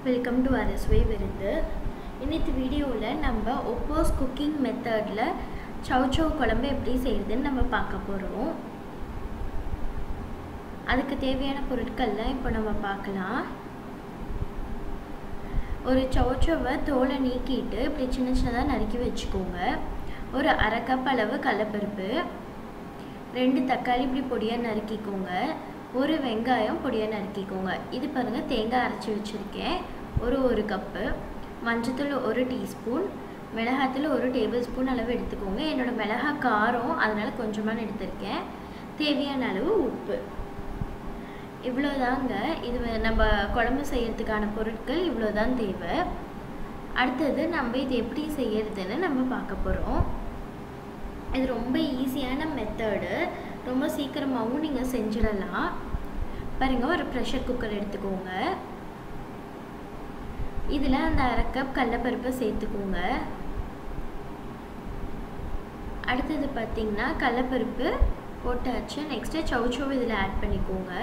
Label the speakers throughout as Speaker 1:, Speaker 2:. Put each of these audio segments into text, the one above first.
Speaker 1: welcome to அரசுவை விருந்து இன்னைக்கு வீடியோவில் நம்ம ஒப்போஸ் குக்கிங் மெத்தடில் சவ் சவ் குழம்பு எப்படி செய்யுதுன்னு நம்ம பார்க்க போகிறோம் அதுக்கு தேவையான பொருட்கள்லாம் இப்போ நம்ம பார்க்கலாம் ஒரு சவுச்சவை தோலை நீக்கிட்டு இப்படி சின்ன சின்னதாக நறுக்கி வச்சுக்கோங்க ஒரு அரை கப் அளவு கடலப்பருப்பு ரெண்டு தக்காளி இப்படி பொடியாக நறுக்கிக்கோங்க ஒரு வெங்காயம் பொடியாக நறுக்கிக்கோங்க இது பாருங்கள் தேங்காய் அரைச்சி வச்சுருக்கேன் ஒரு ஒரு கப்பு மஞ்சத்தூள் ஒரு டீஸ்பூன் மிளகாத்தூள் ஒரு டேபிள் ஸ்பூன் அளவு எடுத்துக்கோங்க என்னோடய மிளகா காரம் அதனால் கொஞ்சமாக எடுத்திருக்கேன் தேவையான அளவு உப்பு இவ்வளோதாங்க இது நம்ம குழம்பு செய்யறதுக்கான பொருட்கள் இவ்வளோதான் தேவை அடுத்தது நம்ம இது எப்படி செய்யறதுன்னு நம்ம பார்க்க போகிறோம் இது ரொம்ப ஈஸியான மெத்தடு ரொம்ப சீக்கிரமாகவும் நீங்கள் செஞ்சிடலாம் பாருங்கள் ஒரு ப்ரெஷர் குக்கர் எடுத்துக்கோங்க இதில் அந்த அரை கப் கடலப்பருப்பை சேர்த்துக்கோங்க அடுத்தது பார்த்திங்கன்னா கடலப்பருப்பு போட்டாச்சு நெக்ஸ்ட்டு சவுச்சவு இதில் ஆட் பண்ணிக்கோங்க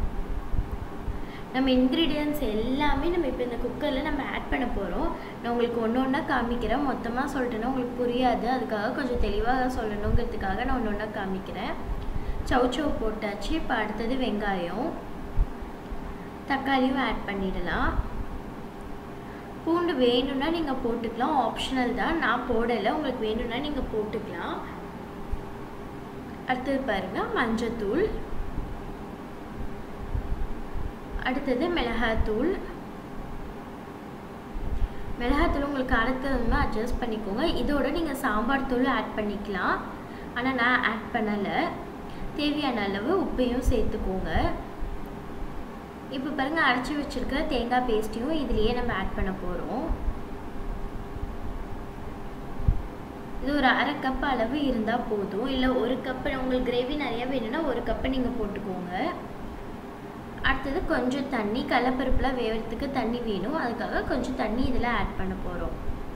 Speaker 1: நம்ம இன்க்ரீடியன்ஸ் எல்லாமே நம்ம இப்போ இந்த குக்கரில் நம்ம ஆட் பண்ண போகிறோம் நான் உங்களுக்கு ஒன்று ஒன்றா காமிக்கிறேன் மொத்தமாக சொல்லிட்டேன்னா உங்களுக்கு புரியாது அதுக்காக கொஞ்சம் தெளிவாக சொல்லணுங்கிறதுக்காக நான் ஒன்று ஒன்றா காமிக்கிறேன் சவுச்சவ் போட்டாச்சு இப்போ அடுத்தது வெங்காயம் தக்காளியும் ஆட் பண்ணிடலாம் பூண்டு வேணும்னா நீங்கள் போட்டுக்கலாம் ஆப்ஷனல் தான் நான் போடலை உங்களுக்கு வேணும்னா நீங்கள் போட்டுக்கலாம் அடுத்தது பாருங்கள் மஞ்சத்தூள் அடுத்தது மிளகாத்தூள் மிளகாத்தூள் உங்களுக்கு காரத்தகுந்த அட்ஜஸ்ட் பண்ணிக்கோங்க இதோட நீங்கள் சாம்பார் தூள் ஆட் பண்ணிக்கலாம் ஆனால் நான் ஆட் பண்ணலை தேவையான அளவு உப்பையும் சேர்த்துக்கோங்க இப்போ பாருங்கள் அரைச்சி வச்சுருக்க தேங்காய் பேஸ்ட்டையும் இதுலேயே நம்ம ஆட் பண்ண போகிறோம் இது ஒரு அரை கப் அளவு இருந்தால் போதும் இல்லை ஒரு கப்பு உங்களுக்கு கிரேவி நிறையா வேணும்னா ஒரு கப்பை நீங்கள் போட்டுக்கோங்க அடுத்தது கொஞ்சம் தண்ணி கடலப்பருப்புலாம் வேகிறதுக்கு தண்ணி வேணும் அதுக்காக கொஞ்சம் தண்ணி இதில் ஆட் பண்ண போகிறோம்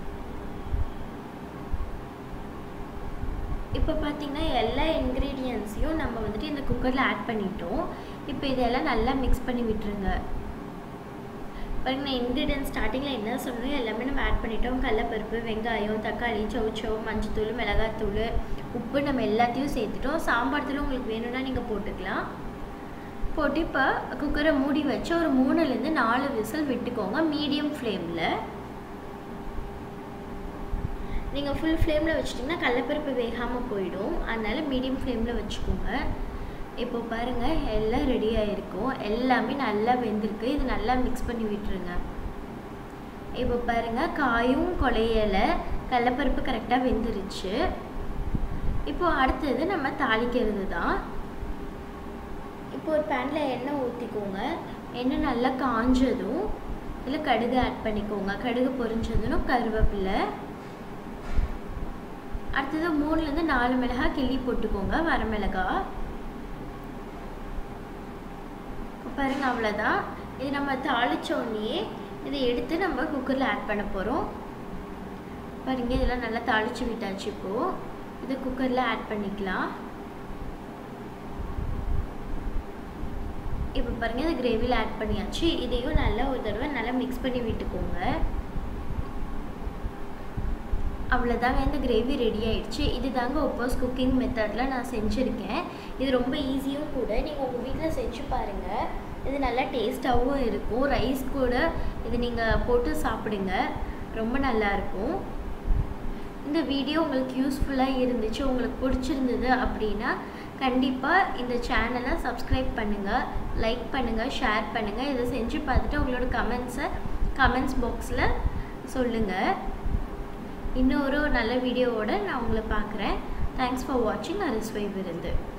Speaker 1: இப்போ பார்த்தீங்கன்னா எல்லா இன்க்ரீடியன்ஸையும் நம்ம வந்துட்டு இந்த குக்கரில் ஆட் பண்ணிட்டோம் இப்போ இதெல்லாம் நல்லா மிக்ஸ் பண்ணி விட்டுருங்க பாருங்க நான் இன்க்ரீடியன்ஸ் ஸ்டார்டிங்கில் என்ன சொன்னோம் எல்லாமே நம்ம ஆட் பண்ணிட்டோம் கடலப்பருப்பு வெங்காயம் தக்காளி சவுச்சவ் மஞ்சத்தூள் மிளகாத்தூள் உப்பு நம்ம எல்லாத்தையும் சேர்த்துட்டோம் சாம்பார் தூள் உங்களுக்கு வேணும்னா நீங்கள் போட்டுக்கலாம் போட்டு இப்போ குக்கரை மூடி வச்சு ஒரு மூணுலேருந்து நாலு விசில் விட்டுக்கோங்க மீடியம் ஃப்ளேமில் நீங்கள் ஃபுல் ஃப்ளேமில் வச்சிட்டிங்கன்னா கடலப்பருப்பு வேகாமல் போயிடும் அதனால் மீடியம் ஃப்ளேமில் வச்சுக்கோங்க இப்போ பாருங்கள் எல்லாம் ரெடி ஆகிருக்கும் எல்லாமே நல்லா வெந்திருக்கு இது நல்லா மிக்ஸ் பண்ணி விட்டுருங்க இப்போ பாருங்கள் காயும் குலையலை கடலப்பருப்பு கரெக்டாக வெந்துருச்சு இப்போ அடுத்தது நம்ம தாளிக்கிறது தான் இப்போ ஒரு பேனில் எண்ணெய் ஊற்றிக்கோங்க எண்ணெய் நல்லா காஞ்சதும் இதில் கடுகு ஆட் பண்ணிக்கோங்க கடுகு பொரிஞ்சதும் கருவேப்பிலை அடுத்தது மூணுலேருந்து நாலு மிளகாய் கிள்ளி போட்டுக்கோங்க வரமிளகா பாருங்க அவ்வளோதான் இது நம்ம தாளித்தோடனே இதை எடுத்து நம்ம குக்கரில் ஆட் பண்ண போகிறோம் பாருங்க இதெல்லாம் நல்லா தாளித்து விட்டாச்சு இப்போது இதை குக்கரில் ஆட் பண்ணிக்கலாம் இப்போ பாருங்கள் இது கிரேவியில் ஆட் பண்ணியாச்சு இதையும் நல்லா ஒரு தடவை நல்லா மிக்ஸ் பண்ணி விட்டுக்கோங்க அவ்வளோதாங்க இந்த கிரேவி ரெடி ஆயிடுச்சு இது தாங்க ஒப்போஸ் குக்கிங் மெத்தடில் நான் செஞ்சுருக்கேன் இது ரொம்ப ஈஸியும் கூட நீங்கள் உங்கள் வீட்டில் செஞ்சு பாருங்கள் இது நல்லா டேஸ்ட்டாகவும் இருக்கும் ரைஸ் கூட இது நீங்கள் போட்டு சாப்பிடுங்க ரொம்ப நல்லாயிருக்கும் இந்த வீடியோ உங்களுக்கு யூஸ்ஃபுல்லாக இருந்துச்சு உங்களுக்கு பிடிச்சிருந்தது அப்படின்னா கண்டிப்பாக இந்த சேனலை சப்ஸ்கிரைப் பண்ணுங்கள் லைக் பண்ணுங்கள் ஷேர் பண்ணுங்கள் இதை செஞ்சு பார்த்துட்டு உங்களோட கமெண்ட்ஸை கமெண்ட்ஸ் பாக்ஸில் சொல்லுங்கள் இன்னொரு நல்ல வீடியோவோடு நான் உங்களை பார்க்குறேன் தேங்க்ஸ் ஃபார் வாட்சிங் அரிஸ்வை விருந்து